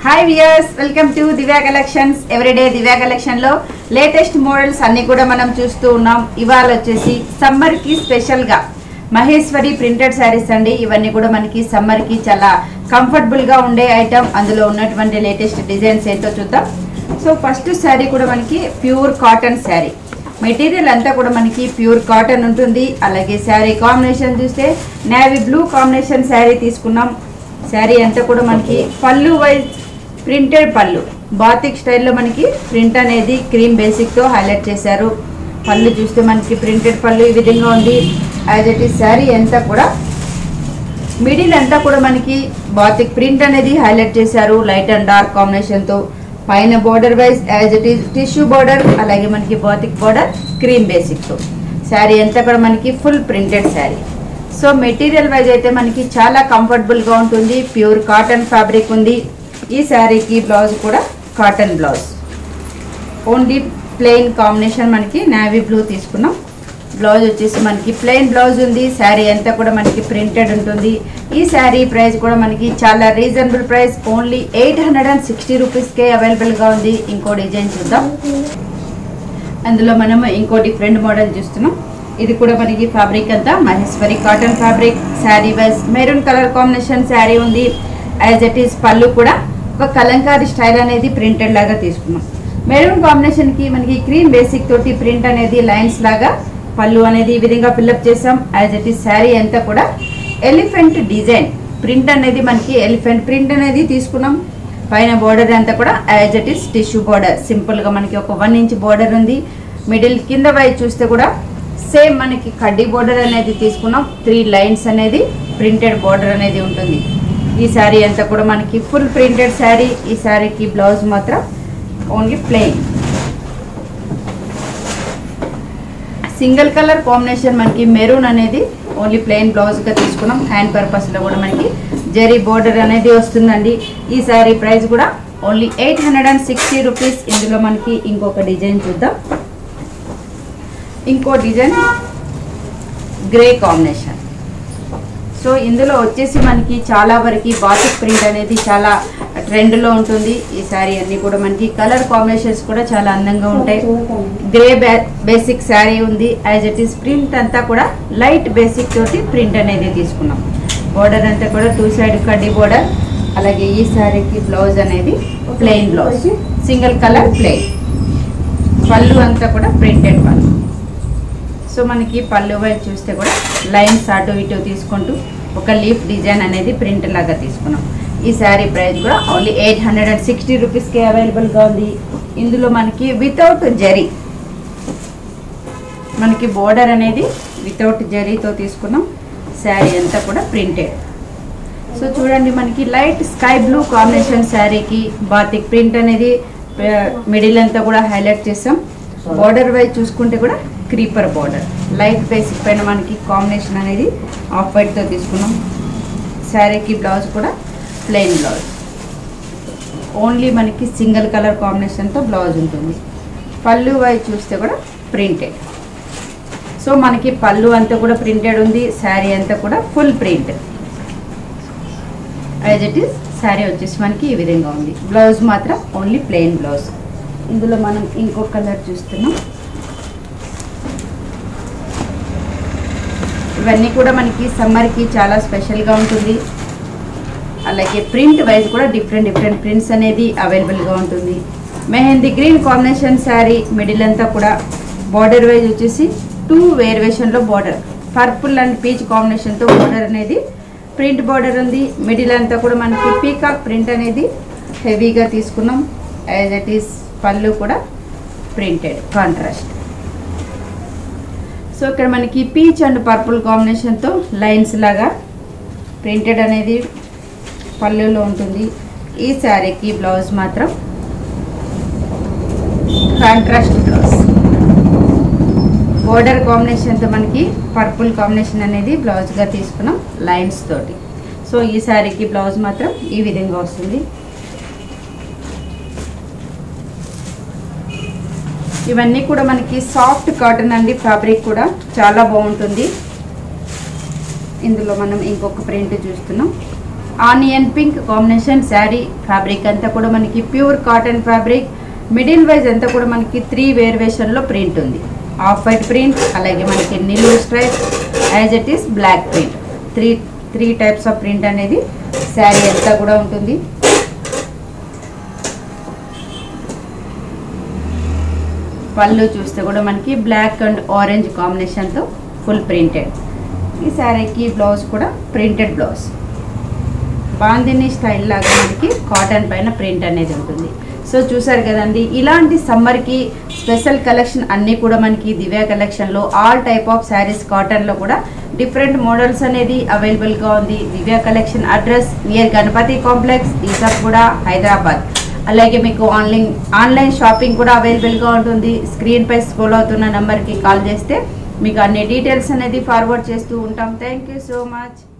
hi viewers welcome to Divya collections everyday Divya collection లో latest models అన్ని కూడా మనం చూస్తూ ఉన్నాం ఇవాళ వచ్చేసి సమ్మర్ కి స్పెషల్ గా మహేశ్వరి ప్రింటెడ్ శారీస్ అండి ఇవన్నీ కూడా మనకి సమ్మర్ కి చాలా కంఫర్టబుల్ గా ఉండే ఐటమ్ అందులో ఉన్నటువంటి లేటెస్ట్ డిజైన్స్ ఏంటో చూద్దాం సో ఫస్ట్ శారీ కూడా మనకి ప్యూర్ కాటన్ శారీ మెటీరియల్ అంతా కూడా మనకి ప్యూర్ కాటన్ ఉంటుంది అలాగే శారీ కాంబినేషన్ చూస్తే నేవీ బ్లూ కాంబినేషన్ శారీ తీసుకున్నాం శారీ అంతా కూడా మనకి పళ్ళు వైజ్ ప్రింటెడ్ పళ్ళు బాతిక్ స్టైల్లో మనకి ప్రింట్ అనేది క్రీమ్ బేసిక్తో హైలైట్ చేశారు పళ్ళు చూస్తే మనకి ప్రింటెడ్ పళ్ళు ఈ విధంగా ఉంది యాజ్ ఇట్ ఈస్ శారీ అంతా కూడా మిడిల్ అంతా కూడా మనకి బాతిక్ ప్రింట్ అనేది హైలైట్ చేశారు లైట్ అండ్ డార్క్ కాంబినేషన్తో పైన border wise as it is tissue border అలాగే మనకి బాతిక్ బోర్డర్ క్రీమ్ బేసిక్తో శారీ అంతా కూడా మనకి full printed sari so material wise అయితే మనకి చాలా కంఫర్టబుల్గా ఉంటుంది ప్యూర్ కాటన్ ఫ్యాబ్రిక్ ఉంది ఈ శారీకి బ్లౌజ్ కూడా cotton blouse only plain combination మనకి నావీ బ్లూ తీసుకున్నాం బ్లౌజ్ వచ్చేసి మనకి ప్లెయిన్ బ్లౌజ్ ఉంది శారీ అంతా కూడా మనకి ప్రింటెడ్ ఉంటుంది ఈ శారీ ప్రైస్ కూడా మనకి చాలా reasonable price only eight hundred and sixty రూపీస్కే అవైలబుల్గా ఉంది ఇంకో డిజైన్ చూద్దాం అందులో మనము ఇంకో డిఫరెంట్ మోడల్ చూస్తున్నాం ఇది కూడా మనకి ఫ్యాబ్రిక్ అంతా Maheshwari cotton fabric sari wise maroon colour combination sari ఉంది యాజ్ ఇట్ ఈస్ పళ్ళు కూడా ఒక కలంకారీ స్టైల్ అనేది ప్రింటెడ్ లాగా తీసుకున్నాం మెరూన్ కాంబినేషన్కి మనకి క్రీమ్ బేసిక్ తోటి ప్రింట్ అనేది లైన్స్ లాగా పళ్ళు అనేది ఈ విధంగా ఫిల్అప్ చేసాం యాజ్ ఇట్ ఈస్ శారీ అంతా కూడా ఎలిఫెంట్ డిజైన్ ప్రింట్ అనేది మనకి ఎలిఫెంట్ ప్రింట్ అనేది తీసుకున్నాం పైన బోర్డర్ అంతా కూడా as it is tissue border సింపుల్గా మనకి ఒక వన్ ఇంచ్ బోర్డర్ ఉంది మిడిల్ కింద వైపు చూస్తే కూడా సేమ్ మనకి కడ్డీ బోర్డర్ అనేది తీసుకున్నాం త్రీ లైన్స్ అనేది ప్రింటెడ్ బోర్డర్ అనేది ఉంటుంది ఈ శారీ అంతా కూడా మనకి ఫుల్ ప్రింటెడ్ శారీ ఈ శారీకి బ్లౌజ్ మాత్రం only plain single colour combination మనకి మెరూన్ అనేది ఓన్లీ ప్లెయిన్ బ్లౌజ్గా తీసుకున్నాం హ్యాండ్ పర్పస్లో కూడా మనకి జరీ బోర్డర్ అనేది వస్తుందండి ఈ శారీ ప్రైస్ కూడా only eight hundred and sixty rupees ఇందులో మనకి ఇంకొక డిజైన్ చూద్దాం ఇంకో డిజైన్ గ్రే కాంబినేషన్ సో ఇందులో వచ్చేసి మనకి చాలా వరకు బాతిక్ ప్రింట్ అనేది చాలా ట్రెండ్లో ఉంటుంది ఈ శారీ అన్ని కూడా మనకి కలర్ కాంబినేషన్స్ కూడా చాలా అందంగా ఉంటాయి గ్రే బేసిక్ శారీ ఉంది యాజ్ ఇట్ ఈస్ ప్రింట్ అంతా కూడా లైట్ బేసిక్ తోటి ప్రింట్ అనేది తీసుకున్నాం బోర్డర్ అంతా కూడా టూ సైడ్ కడ్డీ బోర్డర్ అలాగే ఈ శారీకి బ్లౌజ్ అనేది plain blouse single colour plain pallu అంతా కూడా ప్రింటెడ్ పళ్ళు సో మనకి పళ్ళు వైపు చూస్తే కూడా లైన్స్ అటు ఇటు తీసుకుంటూ ఒక లీఫ్ డిజైన్ అనేది ప్రింట్ లాగా తీసుకున్నాం ఈ శారీ ప్రైస్ కూడా only eight hundred and sixty రూపీస్కి అవైలబుల్గా ఉంది ఇందులో మనకి వితౌట్ జరీ మనకి బోర్డర్ అనేది వితౌట్ జరీతో తీసుకున్నాం శారీ అంతా కూడా ప్రింటెడ్ సో చూడండి మనకి లైట్ స్కై బ్లూ కాంబినేషన్ శారీకి బాతిక్ ప్రింట్ అనేది మిడిల్ అంతా కూడా హైలైట్ చేసాం బార్డర్ వైజ్ చూసుకుంటే కూడా క్రీపర్ బార్డర్ లైట్ బేసిక్ పైన మనకి కాంబినేషన్ అనేది ఆఫ్ వైట్తో తీసుకున్నాం శారీకి బ్లౌజ్ కూడా ప్లెయిన్ బ్లౌజ్ ఓన్లీ మనకి సింగిల్ కలర్ కాంబినేషన్తో బ్లౌజ్ ఉంటుంది పళ్ళు వైజ్ చూస్తే కూడా ప్రింటెడ్ సో మనకి పళ్ళు అంతా కూడా ప్రింటెడ్ ఉంది శారీ అంతా కూడా full print as it is sari వచ్చేసి మనకి ఈ విధంగా ఉంది బ్లౌజ్ మాత్రం ఓన్లీ ప్లెయిన్ బ్లౌజ్ ఇందులో మనం ఇంకో కలర్ చూస్తున్నాం ఇవన్నీ కూడా మనకి సమ్మర్కి చాలా స్పెషల్గా ఉంటుంది అలాగే ప్రింట్ వైజ్ కూడా డిఫరెంట్ డిఫరెంట్ ప్రింట్స్ అనేది అవైలబుల్గా ఉంటుంది mehndi green combination sari middle అంతా కూడా బార్డర్ వైజ్ వచ్చేసి టూ వేరియేషన్లో బార్డర్ పర్పుల్ అండ్ పీచ్ కాంబినేషన్తో బార్డర్ అనేది ప్రింట్ బార్డర్ ఉంది మిడిల్ అంతా కూడా మనకి పీకాక్ ప్రింట్ అనేది హెవీగా తీసుకున్నాం యాజ్ ఇట్ ఈస్ పళ్ళు కూడా ప్రింటెడ్ కాంట్రాస్ట్ సో ఇక్కడ మనకి పీచ్ అండ్ పర్పుల్ కాంబినేషన్తో లైన్స్ లాగా ప్రింటెడ్ అనేది పళ్ళులో ఉంటుంది ఈ శారీకి బ్లౌజ్ మాత్రం కాంట్రాస్ట్ బ్లౌజ్ బోర్డర్ కాంబినేషన్తో మనకి పర్పుల్ కాంబినేషన్ అనేది బ్లౌజ్గా తీసుకున్నాం లైన్స్ తోటి సో ఈ శారీకి బ్లౌజ్ మాత్రం ఈ విధంగా వస్తుంది ఇవన్నీ కూడా మనకి సాఫ్ట్ కాటన్ అండి ఫ్యాబ్రిక్ కూడా చాలా బాగుంటుంది ఇందులో మనం ఇంకొక ప్రింట్ చూస్తున్నాం onion pink combination sari fabric అంతా కూడా మనకి pure cotton fabric middle wise అంతా కూడా మనకి త్రీ వేరియేషన్లో ప్రింట్ ఉంది ఆఫ్ వైట్ ప్రింట్ అలాగే మనకి నిలువు stripe as it is block print three three types of print అనేది శారీ అంతా కూడా ఉంటుంది పళ్ళు చూస్తే కూడా మనకి బ్లాక్ అండ్ ఆరెంజ్ కాంబినేషన్తో ఫుల్ ప్రింటెడ్ ఈ శారీకి బ్లౌజ్ కూడా ప్రింటెడ్ బ్లౌజ్ బాందిని స్టైల్ లాగా మనకి కాటన్ పైన ప్రింట్ అనేది ఉంటుంది సో చూసారు కదండి ఇలాంటి సమ్మర్కి స్పెషల్ కలెక్షన్ అన్నీ కూడా మనకి దివ్య కలెక్షన్లో ఆల్ టైప్ ఆఫ్ శారీస్ కాటన్లో కూడా డిఫరెంట్ మోడల్స్ అనేది అవైలబుల్గా ఉంది Divya collection address near Ganapathi complex Isapuda Hyderabad అలాగే మీకు ఆన్లైన్ ఆన్లైన్ షాపింగ్ కూడా అవైలబుల్గా ఉంటుంది స్క్రీన్ పై స్క్రోల్ అవుతున్న నెంబర్కి కాల్ చేస్తే మీకు అన్ని డీటెయిల్స్ అనేది ఫార్వర్డ్ చేస్తూ ఉంటాం థ్యాంక్ యూ సో మచ్